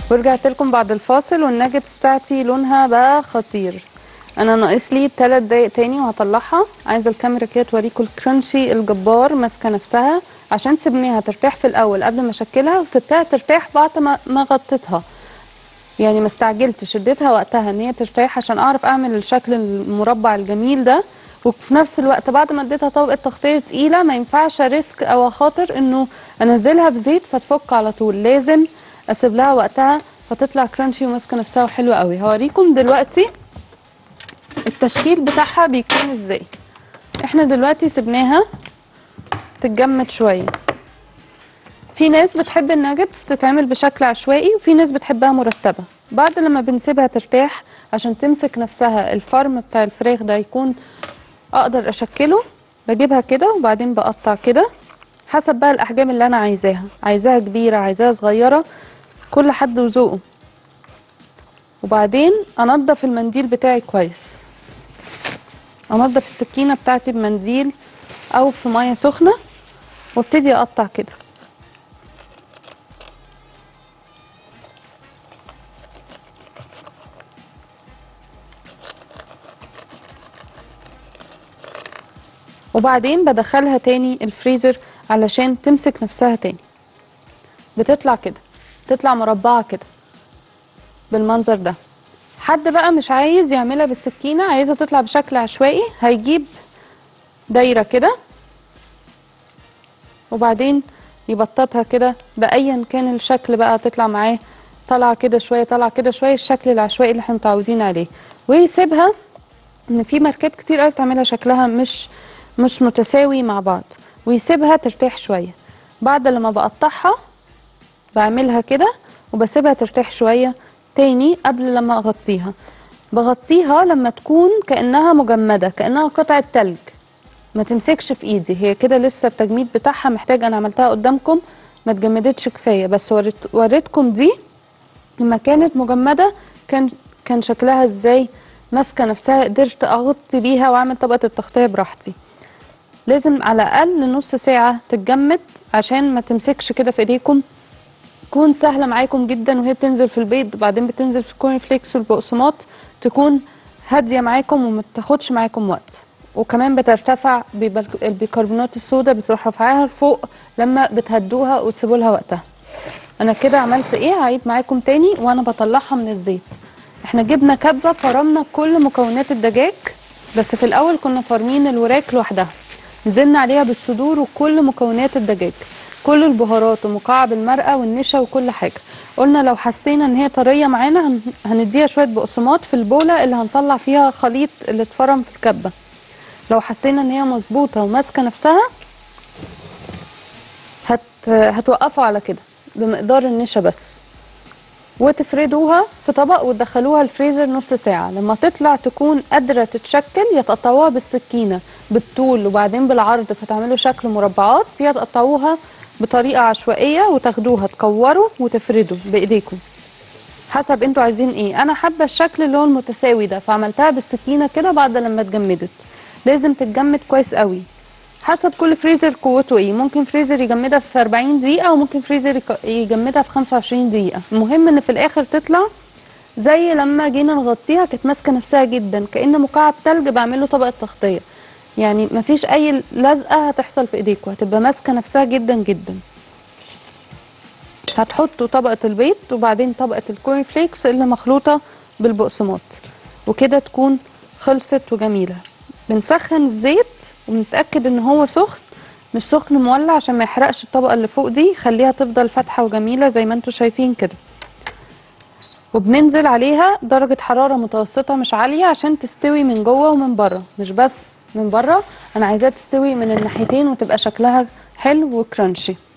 ورجعت لكم بعد الفاصل والناجتس بتاعتي لونها بقى خطير انا ناقص لي 3 دقايق تاني وهطلعها عايزه الكاميرا كده توريكم الكرانشي الجبار ماسكه نفسها عشان سيبناها ترتاح في الاول قبل ما اشكلها وسبتها ترتاح بعد ما ما غطيتها يعني ما استعجلتش اديتها وقتها ان هي ترتاح عشان اعرف اعمل الشكل المربع الجميل ده وفي نفس الوقت بعد ما اديتها طبقه تغطيه تقيله ما ينفعش ريسك او اخاطر انه انزلها في زيت فتفك على طول لازم اسيب لها وقتها فتطلع كرانشي وماسكه نفسها وحلوه قوي هوريكم دلوقتي التشكيل بتاعها بيكون ازاي احنا دلوقتي سيبناها تتجمد شويه في ناس بتحب الناجتس تتعمل بشكل عشوائي وفي ناس بتحبها مرتبه بعد لما بنسيبها ترتاح عشان تمسك نفسها الفرم بتاع الفراخ ده يكون اقدر اشكله بجيبها كده وبعدين بقطع كده حسب بقى الاحجام اللي انا عايزاها عايزاها كبيره عايزاها صغيره كل حد وذوقه وبعدين انضف المنديل بتاعي كويس انضف السكينه بتاعتي بمنديل او في ميه سخنه وابتدي اقطع كده وبعدين بدخلها تاني الفريزر علشان تمسك نفسها تاني بتطلع كده تطلع مربعة كده بالمنظر ده حد بقى مش عايز يعملها بالسكينة عايزة تطلع بشكل عشوائي هيجيب دايرة كده وبعدين يبططها كده بأيا كان الشكل بقى تطلع معاه طالعة كده شوية طالعة كده شوية الشكل العشوائي اللي احنا متعودين عليه ويسيبها ان في ماركات كتير قوي بتعملها شكلها مش مش متساوي مع بعض ويسيبها ترتاح شويه بعد لما بقطعها بعملها كده وبسيبها ترتاح شويه تاني قبل لما اغطيها بغطيها لما تكون كانها مجمده كانها قطعه تلج ما تمسكش في ايدي هي كده لسه التجميد بتاعها محتاج انا عملتها قدامكم ما اتجمدتش كفايه بس وريت وريتكم دي لما كانت مجمده كان كان شكلها ازاي ماسكه نفسها قدرت اغطي بيها واعمل طبقه التغطيه براحتي لازم على الاقل نص ساعه تتجمد عشان ما تمسكش كده في ايديكم تكون سهله معاكم جدا وهي بتنزل في البيض وبعدين بتنزل في الكورن فليكس والبقسماط تكون هاديه معاكم وما تاخدش معاكم وقت وكمان بترتفع بيبقى البيكربونات الصودا بتروح رافعاها لفوق لما بتهدوها وتسيبوا لها وقتها انا كده عملت ايه هعيد معاكم تاني وانا بطلعها من الزيت احنا جبنا كبه فرمنا كل مكونات الدجاج بس في الاول كنا فارمين الوراك لوحدها نزلنا عليها بالصدور وكل مكونات الدجاج كل البهارات ومكعب المرقه والنشا وكل حاجه قلنا لو حسينا ان هي طريه معانا هن- هنديها شويه بقسماط في البوله اللي هنطلع فيها خليط اللي اتفرم في الكبه لو حسينا ان هي مظبوطه وماسكه نفسها هت... هتوقفوا على كده بمقدار النشا بس وتفردوها في طبق وتدخلوها الفريزر نص ساعة لما تطلع تكون قادرة تتشكل يا تقطعوها بالسكينة بالطول وبعدين بالعرض فتعملوا شكل مربعات يا تقطعوها بطريقة عشوائية وتاخدوها تكوروا وتفردوا بإيديكم حسب انتوا عايزين ايه انا حابة الشكل اللي هو المتساوي ده فعملتها بالسكينة كده بعد لما اتجمدت لازم تتجمد كويس قوي حسب كل فريزر قوته ايه ممكن فريزر يجمدها في 40 دقيقة وممكن فريزر يك- يجمدها في 25 دقيقة المهم ان في الاخر تطلع زي لما جينا نغطيها كانت ماسكة نفسها جدا كأن مكعب تلج بعمله طبقة تغطية يعني مفيش اي لزقة هتحصل في ايديكم هتبقى ماسكة نفسها جدا جدا هتحطوا طبقة البيض وبعدين طبقة الكورن فليكس اللي مخلوطة بالبقسماط وكده تكون خلصت وجميلة بنسخن الزيت ونتأكد ان هو سخن مش سخن مولع عشان ما يحرقش الطبقة اللي فوق دي خليها تفضل فاتحة وجميلة زي ما انتوا شايفين كده وبننزل عليها درجة حرارة متوسطة مش عالية عشان تستوي من جوه ومن بره مش بس من بره انا عايزاها تستوي من الناحيتين وتبقى شكلها حلو وكرانشي